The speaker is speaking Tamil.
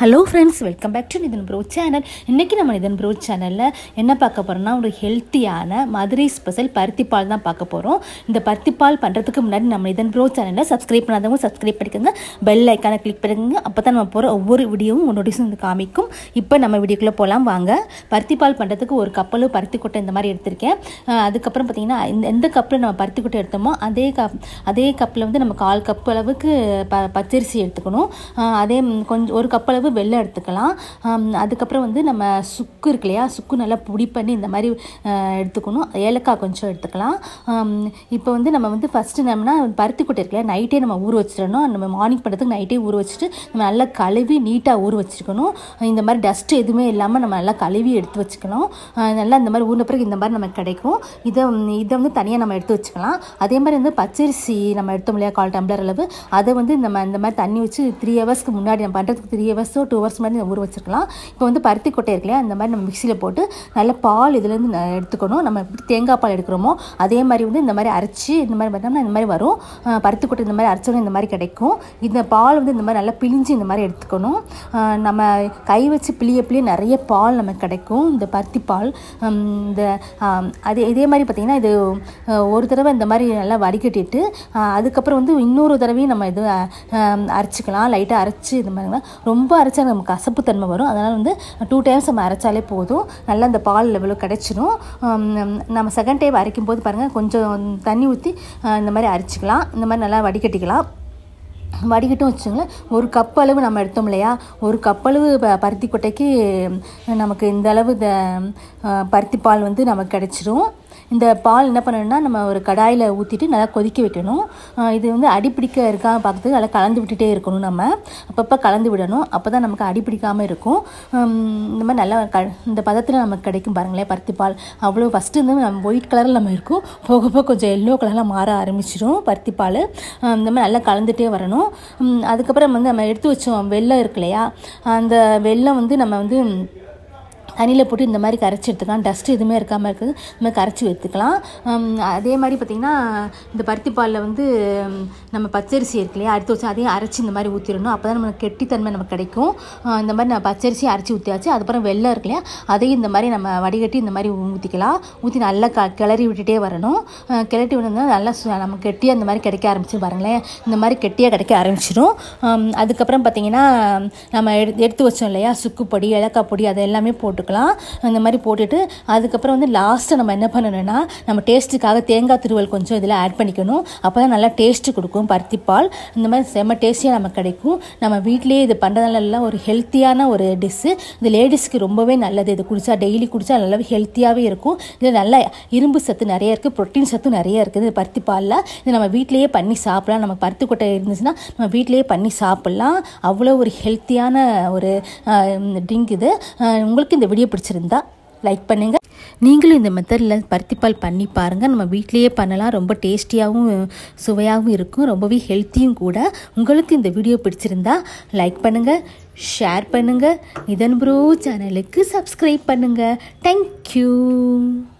hello friends welcome back to Nithan bro channel இன்றைக்கி நம்ம நிதன் ப்ரோ சேனலில் என்ன பார்க்க போகிறோம்னா ஒரு ஹெல்த்தியான மதுரை ஸ்பெஷல் பருத்திப்பால் தான் பார்க்க போகிறோம் இந்த பருத்திப்பால் பண்ணுறதுக்கு முன்னாடி நம்ம நிதன் ப்ரோ சேனலில் சப்ஸ்கிரைப் பண்ணாதவங்க சப்ஸ்கிரைப் பண்ணிக்கோங்க பெல் ஐக்கானை கிளிக் பண்ணுங்க அப்போ தான் நம்ம போகிற ஒவ்வொரு வீடியோவும் நோட்டிஃபிகேஷன் வந்து காமிக்கும் இப்போ நம்ம வீடியோக்குள்ளே போகலாம் வாங்க பருத்திப்பால் பண்ணுறதுக்கு ஒரு கப்பலு பருத்தி கொட்டை இந்த மாதிரி எடுத்திருக்கேன் அஹ் அதுக்கப்புறம் பார்த்தீங்கன்னா இந்த எந்த கப்பில் நம்ம பருத்தி கொட்டை எடுத்தோமோ அதே கப் அதே கப்பில் வந்து நம்ம கால் கப் அளவுக்கு ப பச்சரிசி எடுத்துக்கணும் அஹ் அதே ம், கொஞ்சம் ஒரு கப் அளவு வெள்ளம் எடுத்துக்கலாம் அம், அதுக்கப்புறம் வந்து நம்ம சுக்கு இருக்கு இல்லையா சுக்கு நல்லா பொடி பண்ணி இந்த மாதிரி அஹ், எடுத்துக்கணும் ஏலக்காய் கொஞ்சம் எடுத்துக்கலாம் அம், இப்போ வந்து நம்ம வந்து ஃபஸ்ட்டு நம்மனா பருத்தி கொட்டை இருக்கு இல்லையா நைட்டே நம்ம ஊற வச்சிடணும் நம்ம மார்னிங் பண்ணுறதுக்கு நைட்டே ஊற வச்சுட்டு நம்ம நல்லா கழுவி நீட்டாக ஊற வச்சுருக்கணும் இந்த மாதிரி டஸ்ட்டு எதுவுமே இல்லாமல் நம்ம நல்லா கழுவி எடுத்து வச்சுக்கணும் அஹ், நல்லா இந்த மாதிரி ஊறின பிறகு இந்த மாதிரி நமக்கு கிடைக்கும் இதை வந்து- இதை வந்து தனியாக நம்ம எடுத்து வச்சுக்கலாம் அதே மாதிரி வந்து பச்சரிசி நம்ம எடுத்தோம் இல்லையா கால் டம்ளர் அளவு அதை வந்து நம்ம இந்த மாதிரி தண்ணி வச்சு த்ரீ ஹவர்ஸ்க்கு முன்னாடி நம்ம பண்ணுறதுக்கு த்ரீ ஹவர்ஸோ டூ ஹவர்ஸ் முன்னாடி நம்ம ஊற வச்சிருக்கலாம் இப்போ வந்து பருத்தி கொட்டை இருக்கு இல்லையா அந்த மாதிரி நம்ம மிக்சியில் போட்டு நல்ல பால் இதுலேருந்து ந- எடுத்துக்கணும் நம்ம எப்படி தேங்காய் பால் எடுக்கிறோமோ அதே மாதிரி வந்து இந்த மாதிரி அரைச்சி இந்த மாதிரி பண்ணோம்னா இந்த மாதிரி வரும் அஹ் பருத்தி கொட்டை இந்த மாதிரி அரைச்சோன்னா இந்த மாதிரி கிடைக்கும் இந்த பால் வந்து இந்த மாதிரி நல்லா பிழிஞ்சு இந்த மாதிரி எடுத்துக்கணும் அஹ் நம்ம கை வச்சு பிழிய பிழிய நிறைய பால் நமக்கு கிடைக்கும் இந்த பருத்தி பால் ஹம், இந்த ஆம், அதே இதே மாதிரி பார்த்திங்கன்னா இது அஹ், ஒரு தடவை இந்த மாதிரி நல்லா வடிகட்டிட்டு அஹ், அதுக்கப்புறம் வந்து இன்னொரு தடவையும் நம்ம இது அஹ், ஹம், அரைச்சிக்கலாம் லைட்டாக அரைச்சி இது மாதிரி ரொம்ப அரைச்சா நமக்கு கசப்பு தன்மை வரும் அதனால் வந்து டூ டைம்ஸ் நம்ம அரைச்சாலே போதும் நல்லா இந்த பால் லெவலில் கிடைச்சிடும் ஹம், நம்ம செகண்ட் டைம் அரைக்கும் போது பாருங்கள் கொஞ்சம் தண்ணி ஊற்றி இந்த மாதிரி அரைச்சிக்கலாம் இந்த மாதிரி நல்லா வடிகட்டிக்கலாம் வடிகட்டும் வச்சுங்களேன் ஒரு கப் அளவு நம்ம எடுத்தோம் இல்லையா ஒரு கப் அளவு ப- பருத்தி கொட்டைக்கு நமக்கு இந்த அளவு இந்த அஹ், பருத்தி பால் வந்து நமக்கு கிடைச்சிரும் இந்த பால் என்ன பண்ணணும்னா நம்ம ஒரு கடாயில் ஊற்றிட்டு நல்லா கொதிக்க வைக்கணும் அஹ், இது வந்து அடிப்பிடிக்க இருக்கா பார்க்கறதுக்கு நல்லா கலந்து விட்டுட்டே இருக்கணும் நம்ம அப்பப்போ கலந்து விடணும் அப்போ தான் நமக்கு அடிப்பிடிக்காமல் இருக்கும் ஹம், இந்த மாதிரி நல்லா க இந்த பதத்தில் நமக்கு கிடைக்கும் பாருங்களேன் பருத்தி பால் அவ்வளோ ஃபஸ்ட்டு வந்து நம்ம ஒயிட் கலரில் நம்ம இருக்கும் போக போக கொஞ்சம் எல்லோ கலரில் மாற ஆரம்பிச்சிடும் பருத்தி பால் ஹம், இந்த மாதிரி நல்லா கலந்துட்டே வரணும் ஹம், அதுக்கப்புறம் வந்து நம்ம எடுத்து வச்சோம் வெல்லம் இருக்கு இல்லையா அந்த வெல்லம் வந்து நம்ம வந்து தண்ணியில் போட்டு இந்த மாதிரி கரைச்சி எடுத்துக்கலாம் டஸ்ட் எதுவுமே இருக்காமல் இருக்குது இந்த மாதிரி கரைச்சி எடுத்துக்கலாம் ஹம், அதே மாதிரி பார்த்திங்கன்னா இந்த பருத்தி பாலில் வந்து ஹம், நம்ம பச்சரிசி இருக்கு இல்லையா அரைத்து வச்சு அதையும் அரைச்சி இந்த மாதிரி ஊற்றிடணும் அப்போ தான் நமக்கு கெட்டித்தன்மை நமக்கு கிடைக்கும் அஹ் இந்த மாதிரி நம்ம பச்சரிசி அரைச்சி ஊற்றியாச்சு அதுக்கப்புறம் வெள்ளம் இருக்கு இல்லையா அதையும் இந்த மாதிரி நம்ம வடிகட்டி இந்த மாதிரி ஊற்றிக்கலாம் ஊற்றி நல்லா க கிளறி விட்டுட்டே வரணும் அஹ் கிளறி விடுனா நல்லா சு- நமக்கு கெட்டியாக இந்த மாதிரி கிடைக்க ஆரம்பிச்சு பாருங்களேன் இந்த மாதிரி கெட்டியாக கிடைக்க ஆரம்பிச்சிடும் ஹம், அதுக்கப்புறம் பார்த்திங்கன்னா நம்ம எடு எடுத்து வச்சோம் இல்லையா சுக்கு பொடி ஏலக்காய் பொடி அது எல்லாமே போட்டுக்கலாம் இந்த மாதிரி போட்டுட்டு அதுக்கப்புறம் வந்து லாஸ்ட்டு நம்ம என்ன பண்ணணும்னா நம்ம டேஸ்ட்டுக்காக தேங்காய் திருவல் கொஞ்சம் இதில் ஆட் பண்ணிக்கணும் அப்போ தான் நல்லா டேஸ்ட்டு கொடுக்கும் பருத்திப்பால் இந்த மாதிரி செம்ம டேஸ்டியாக நமக்கு கிடைக்கும் நம்ம வீட்டிலேயே இது பண்ணுறதுனால எல்லாம் ஒரு ஹெல்த்தியான ஒரு டிஷ்ஷு இது லேடிஸ்க்கு ரொம்பவே நல்லது இது குடித்தா டெய்லி குடித்தா நல்லாவே ஹெல்த்தியாகவே இருக்கும் இது நல்ல இரும்பு சத்து நிறைய இருக்குது ப்ரோட்டீன் சத்து நிறைய இருக்குது இது பருத்தி பாலில் இது நம்ம வீட்டிலேயே பண்ணி சாப்பிடலாம் நம்ம பருத்தி கொட்டை இருந்துச்சுன்னா நம்ம வீட்டிலேயே பண்ணி சாப்பிட்லாம் அவ்வளோ ஒரு ஹெல்த்தியான ஒரு ட்ரிங்க் இது அஹ், உங்களுக்கு இந்த வீடியோ பிடிச்சிருந்தா லைக் பண்ணுங்கள் நீங்களும் இந்த மெத்தடில் பருத்திப்பால் பண்ணி பாருங்கள் நம்ம வீட்டிலேயே பண்ணலாம் ரொம்ப டேஸ்டியாகவும் சுவையாகவும் இருக்கும் ரொம்பவே ஹெல்த்தியும் கூட உங்களுக்கு இந்த வீடியோ பிடிச்சிருந்தா லைக் பண்ணுங்கள் ஷேர் பண்ணுங்கள் இதன் ப்ரோ சேனலுக்கு சப்ஸ்கிரைப் பண்ணுங்கள் தேங்க்யூ